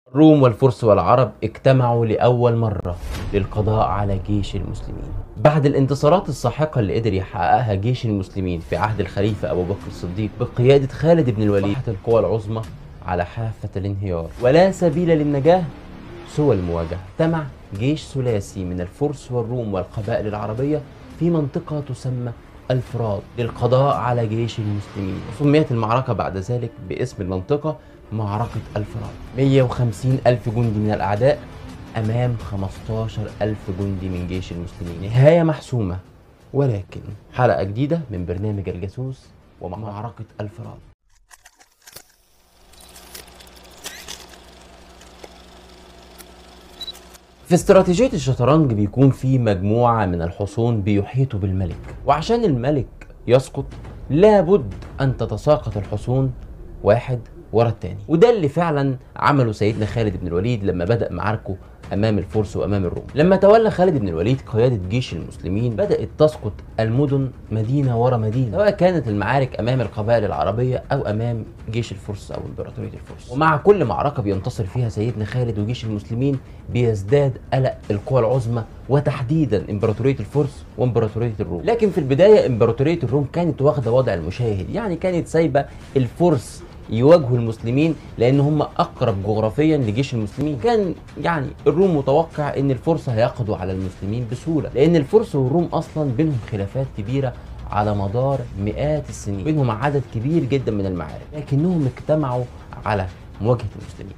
الروم والفرس والعرب اجتمعوا لأول مرة للقضاء على جيش المسلمين بعد الانتصارات الساحقة اللي قدر يحققها جيش المسلمين في عهد الخليفة أبو بكر الصديق بقيادة خالد بن الوليد أصبحت القوى العظمى على حافة الانهيار ولا سبيل للنجاة سوى المواجهة اجتمع جيش ثلاثي من الفرس والروم والقبائل العربية في منطقة تسمى الفرات للقضاء على جيش المسلمين سميت المعركة بعد ذلك باسم المنطقة معركة الفرات 150 ألف جندي من الأعداء أمام 15 ألف جندي من جيش المسلمين نهاية محسومة ولكن حلقة جديدة من برنامج الجاسوس ومعركة الفرات في استراتيجية الشطرنج بيكون في مجموعة من الحصون بيحيطوا بالملك وعشان الملك يسقط لابد أن تتساقط الحصون واحد ورا التاني وده اللي فعلا عمله سيدنا خالد بن الوليد لما بدأ معاركه امام الفرس وامام الروم لما تولى خالد بن الوليد قياده جيش المسلمين بدات تسقط المدن مدينه ورا مدينه سواء كانت المعارك امام القبائل العربيه او امام جيش الفرس او امبراطوريه الفرس ومع كل معركه بينتصر فيها سيدنا خالد وجيش المسلمين بيزداد قلق القوى العظمى وتحديدا امبراطوريه الفرس وامبراطوريه الروم لكن في البدايه امبراطوريه الروم كانت واخده وضع المشاهد يعني كانت سايبه الفرس يواجهوا المسلمين لان هم اقرب جغرافيا لجيش المسلمين كان يعني الروم متوقع ان الفرس هيقضوا على المسلمين بسهوله لان الفرس والروم اصلا بينهم خلافات كبيره على مدار مئات السنين بينهم عدد كبير جدا من المعارك لكنهم اجتمعوا على مواجهه المسلمين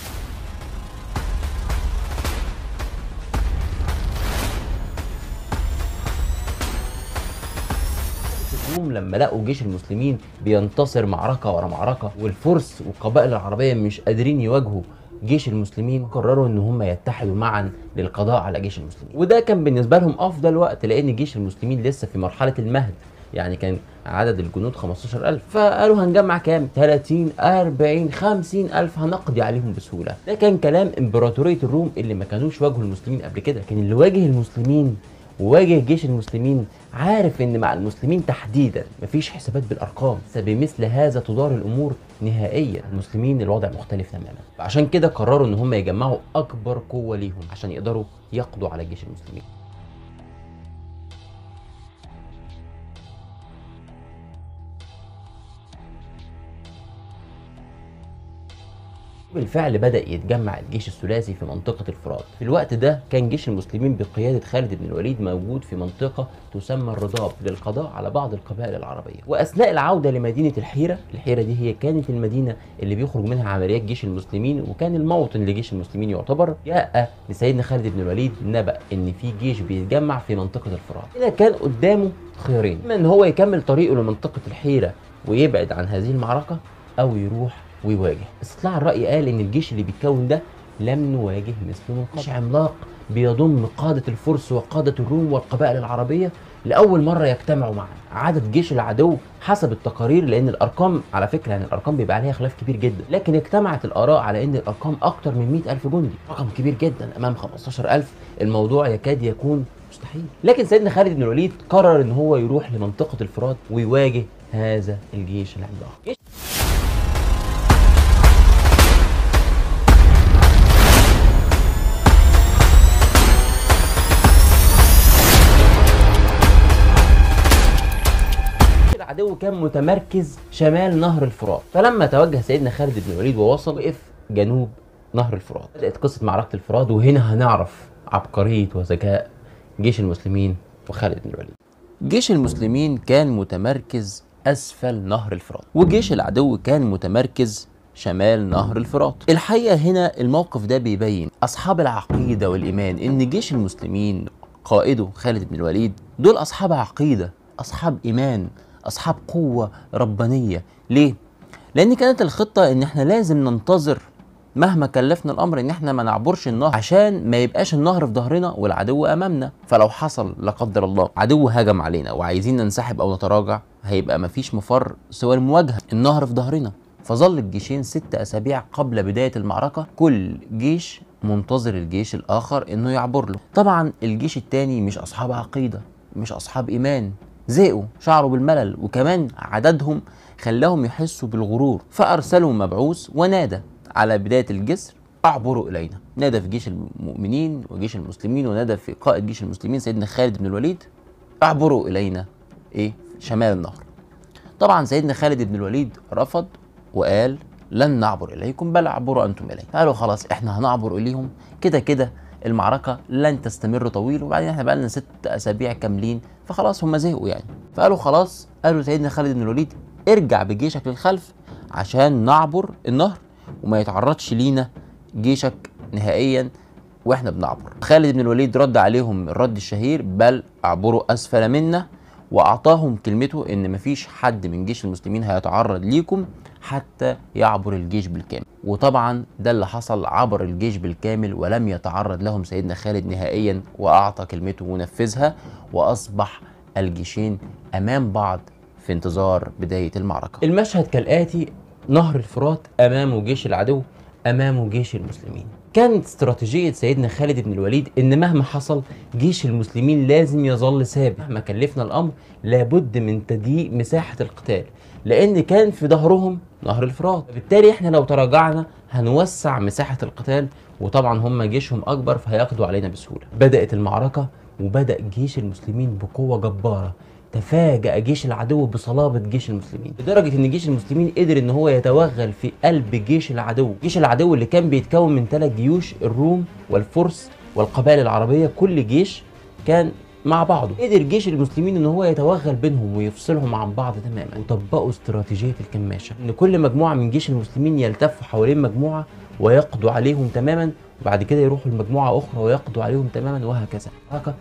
الروم لما لقوا جيش المسلمين بينتصر معركة ورا معركة والفرس والقبائل العربية مش قادرين يواجهوا جيش المسلمين قرروا ان هم يتحدوا معا للقضاء على جيش المسلمين وده كان بالنسبة لهم افضل وقت لان جيش المسلمين لسه في مرحلة المهد يعني كان عدد الجنود 15000 فقالوا هنجمع كام 30 40 50 الف هنقضي عليهم بسهوله ده كان كلام امبراطوريه الروم اللي ما كانوش واجهوا المسلمين قبل كده كان اللي واجه المسلمين وواجه جيش المسلمين عارف ان مع المسلمين تحديدا مفيش حسابات بالارقام فبمثل هذا تدار الامور نهائيا المسلمين الوضع مختلف تماما فعشان كده قرروا ان هم يجمعوا اكبر قوه ليهم عشان يقدروا يقضوا على جيش المسلمين بالفعل بدأ يتجمع الجيش الثلاثي في منطقة الفرات في الوقت ده كان جيش المسلمين بقيادة خالد بن الوليد موجود في منطقة تسمى الرضاب للقضاء على بعض القبائل العربية وأثناء العودة لمدينة الحيرة الحيرة دي هي كانت المدينة اللي بيخرج منها عمليات جيش المسلمين وكان الموطن لجيش المسلمين يعتبر جاء لسيدنا خالد بن الوليد نبأ إن في جيش بيتجمع في منطقة الفرات كده كان قدامه خيارين إما إن هو يكمل طريقه لمنطقة الحيرة ويبعد عن هذه المعركة أو يروح ويواجه استطلاع الرأي قال ان الجيش اللي بيتكون ده لم نواجه مثله من قبل جيش عملاق بيضم قادة الفرس وقادة الروم والقبائل العربية لأول مرة يجتمعوا معا عدد جيش العدو حسب التقارير لأن الأرقام على فكرة يعني الأرقام بيبقى عليها خلاف كبير جدا لكن اجتمعت الآراء على أن الأرقام أكتر من 100 ألف جندي رقم كبير جدا أمام 15 ألف الموضوع يكاد يكون مستحيل لكن سيدنا خالد بن الوليد قرر ان هو يروح لمنطقة الفرات ويواجه هذا الجيش العملاق العدو كان متمركز شمال نهر الفرات فلما توجه سيدنا خالد بن الوليد ووصل وقف جنوب نهر الفرات بدأت قصة معركة الفرات وهنا هنعرف عبقرية وذكاء جيش المسلمين وخالد بن الوليد جيش المسلمين كان متمركز أسفل نهر الفرات وجيش العدو كان متمركز شمال نهر الفرات الحقيقة هنا الموقف ده بيبين أصحاب العقيدة والإيمان إن جيش المسلمين قائده خالد بن الوليد دول أصحاب عقيدة أصحاب إيمان اصحاب قوه ربانيه ليه لان كانت الخطه ان احنا لازم ننتظر مهما كلفنا الامر ان احنا ما نعبرش النهر عشان ما يبقاش النهر في ظهرنا والعدو امامنا فلو حصل لا قدر الله عدو هجم علينا وعايزين ننسحب او نتراجع هيبقى مفيش مفر سوى المواجهه النهر في ظهرنا فظل الجيشين ست اسابيع قبل بدايه المعركه كل جيش منتظر الجيش الاخر انه يعبر له طبعا الجيش التاني مش اصحاب عقيده مش اصحاب ايمان زهقوا شعروا بالملل وكمان عددهم خلاهم يحسوا بالغرور فأرسلوا مبعوث ونادى على بداية الجسر اعبروا الينا نادى في جيش المؤمنين وجيش المسلمين ونادى في قائد جيش المسلمين سيدنا خالد بن الوليد اعبروا الينا ايه شمال النهر طبعا سيدنا خالد بن الوليد رفض وقال لن نعبر اليكم بل اعبروا انتم الي قالوا خلاص احنا هنعبر اليهم كده كده المعركة لن تستمر طويل وبعدين احنا بقالنا ست اسابيع كاملين فخلاص هم زهقوا يعني فقالوا خلاص قالوا سيدنا خالد بن الوليد ارجع بجيشك للخلف عشان نعبر النهر وما يتعرضش لينا جيشك نهائيا واحنا بنعبر خالد بن الوليد رد عليهم الرد الشهير بل اعبروا اسفل منا واعطاهم كلمته ان مفيش حد من جيش المسلمين هيتعرض ليكم حتى يعبر الجيش بالكامل وطبعا ده اللي حصل عبر الجيش بالكامل ولم يتعرض لهم سيدنا خالد نهائيا واعطى كلمته ونفذها واصبح الجيشين امام بعض في انتظار بدايه المعركه المشهد كالاتي نهر الفرات امامه جيش العدو امامه جيش المسلمين كانت استراتيجية سيدنا خالد بن الوليد إن مهما حصل جيش المسلمين لازم يظل ثابت مهما كلفنا الأمر لابد من تضييق مساحة القتال لأن كان في ظهرهم نهر الفرات بالتالي إحنا لو تراجعنا هنوسع مساحة القتال وطبعا هم جيشهم أكبر فهيقضوا علينا بسهولة بدأت المعركة وبدأ جيش المسلمين بقوة جبارة تفاجأ جيش العدو بصلابة جيش المسلمين لدرجة ان جيش المسلمين قدر ان هو يتوغل في قلب جيش العدو جيش العدو اللي كان بيتكون من ثلاث جيوش الروم والفرس والقبائل العربية كل جيش كان مع بعضه قدر جيش المسلمين ان هو يتوغل بينهم ويفصلهم عن بعض تماما وطبقوا استراتيجية الكماشة ان كل مجموعة من جيش المسلمين يلتفوا حوالين مجموعة ويقضوا عليهم تماما وبعد كده يروحوا لمجموعة أخرى ويقضوا عليهم تماما وهكذا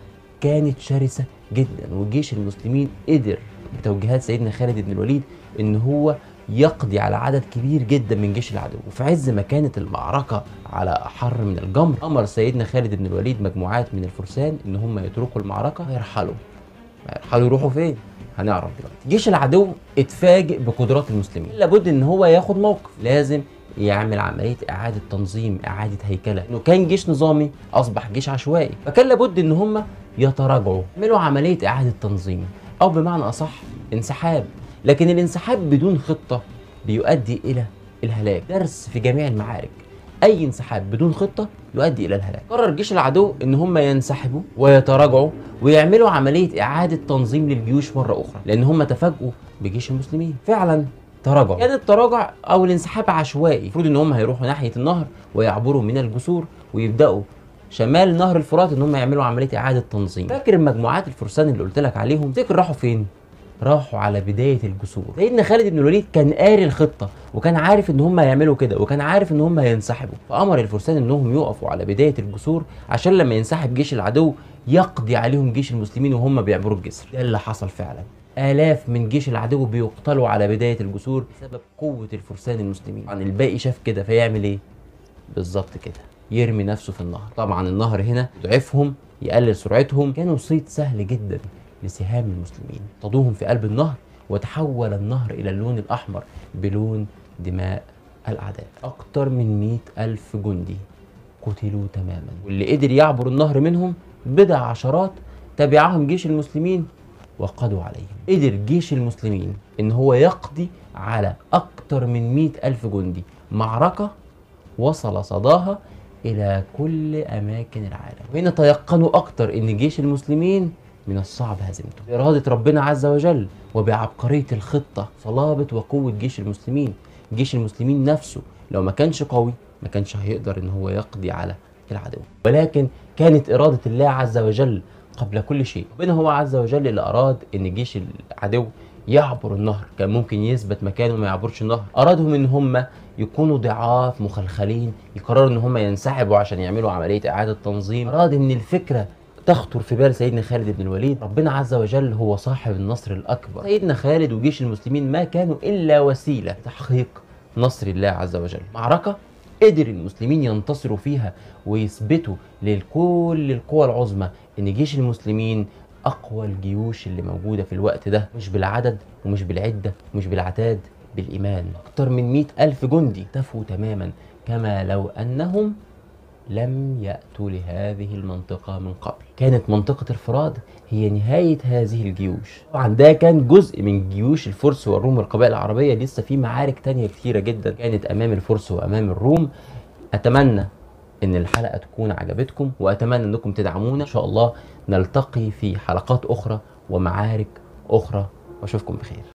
كانت شرسة جدا وجيش المسلمين قدر بتوجيهات سيدنا خالد بن الوليد ان هو يقضي على عدد كبير جدا من جيش العدو وفي عز ما كانت المعركة على أحر من الجمر أمر سيدنا خالد بن الوليد مجموعات من الفرسان إن هم يتركوا المعركة ويرحلوا يرحلوا يروحوا فين؟ هنعرف دلوقتي جيش العدو اتفاجئ بقدرات المسلمين لابد ان هو ياخد موقف لازم يعمل عمليه اعاده تنظيم اعاده هيكله انه كان جيش نظامي اصبح جيش عشوائي فكان لابد ان هم يتراجعوا يعملوا عمليه اعاده تنظيم او بمعنى اصح انسحاب لكن الانسحاب بدون خطه بيؤدي الى الهلاك درس في جميع المعارك اي انسحاب بدون خطه يؤدي الى الهلاك قرر جيش العدو ان هم ينسحبوا ويتراجعوا ويعملوا عمليه اعاده تنظيم للجيوش مره اخرى لان هم تفاجئوا بجيش المسلمين فعلا تراجع كان التراجع او الانسحاب عشوائي المفروض ان هم هيروحوا ناحيه النهر ويعبروا من الجسور ويبداوا شمال نهر الفرات ان هم يعملوا عمليه اعاده تنظيم فاكر المجموعات الفرسان اللي قلت لك عليهم تفتكر راحوا فين راحوا على بدايه الجسور سيدنا خالد بن الوليد كان قاري الخطه وكان عارف ان هم هيعملوا كده وكان عارف ان هم هينسحبوا فامر الفرسان انهم يقفوا على بدايه الجسور عشان لما ينسحب جيش العدو يقضي عليهم جيش المسلمين وهم بيعبروا الجسر ده اللي حصل فعلا آلاف من جيش العدو بيقتلوا على بداية الجسور بسبب قوة الفرسان المسلمين طبعا الباقي شاف كده فيعمل ايه بالظبط كده يرمي نفسه في النهر طبعا النهر هنا يضعفهم يقلل سرعتهم كانوا صيد سهل جدا لسهام المسلمين صادوهم في قلب النهر وتحول النهر إلى اللون الأحمر بلون دماء الأعداء أكثر من مئة ألف جندي قتلوا تماما واللي قدر يعبر النهر منهم بضع عشرات تبعهم جيش المسلمين وقضوا عليهم قدر جيش المسلمين ان هو يقضي على اكتر من مئة الف جندي معركة وصل صداها الى كل اماكن العالم وهنا تيقنوا اكتر ان جيش المسلمين من الصعب هزيمته بإرادة ربنا عز وجل وبعبقرية الخطة صلابة وقوة جيش المسلمين جيش المسلمين نفسه لو ما كانش قوي ما كانش هيقدر ان هو يقضي على العدو ولكن كانت إرادة الله عز وجل قبل كل شيء ربنا هو عز وجل اللي أراد ان جيش العدو يعبر النهر كان ممكن يثبت مكانه ما يعبرش النهر أرادهم ان هم يكونوا ضعاف مخلخلين يقرروا ان هم ينسحبوا عشان يعملوا عملية إعادة تنظيم أراد ان الفكرة تخطر في بال سيدنا خالد بن الوليد ربنا عز وجل هو صاحب النصر الأكبر سيدنا خالد وجيش المسلمين ما كانوا إلا وسيلة تحقيق نصر الله عز وجل معركة قدر المسلمين ينتصروا فيها ويثبتوا لكل القوى العظمى ان جيش المسلمين اقوى الجيوش اللي موجوده في الوقت ده مش بالعدد ومش بالعده ومش بالعتاد بالايمان اكتر من مئة الف جندي اختفوا تماما كما لو انهم لم يأتوا لهذه المنطقة من قبل كانت منطقة الفرات هي نهاية هذه الجيوش طبعا ده كان جزء من جيوش الفرس والروم والقبائل العربية لسه في معارك تانية كتيرة جدا كانت أمام الفرس وأمام الروم أتمنى ان الحلقه تكون عجبتكم واتمنى انكم تدعمونا ان شاء الله نلتقي في حلقات اخرى ومعارك اخرى واشوفكم بخير